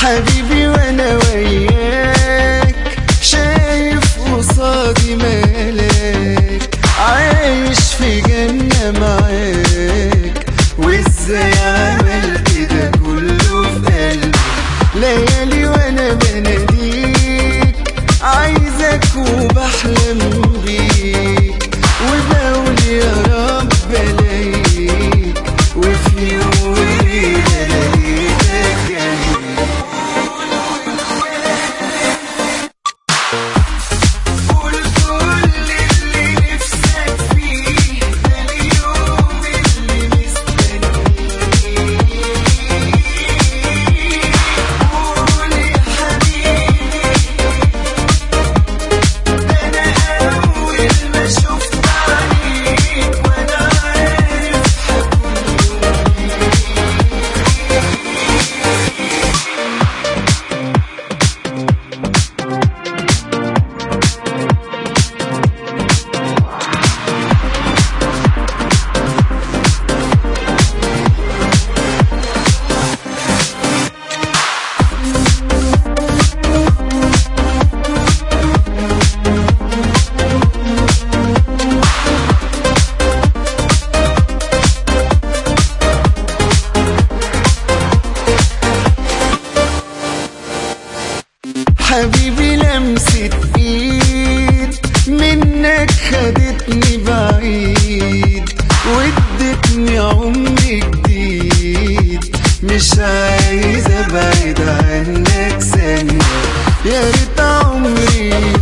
حبيبي وانا وياك شايف قصادي ملاك عايش في جنة معاك وازاي عمل كده كله في قلبي ليالي وانا بناديك عايزك وبحلم بيك وبقول يا رب الاقيك وفي يوم وليلة لقيتك جنبي قول كل اللي نفسك فيه ده اليوم اللي مستنيه قول يا حبيبي ده انا اول ما شفت عليك وانا عارف حبيبي لمسة ايد منك خدتني بعيد وادتني عمر جديد مش عايز ابعد عنك ثانية يا ريت عمري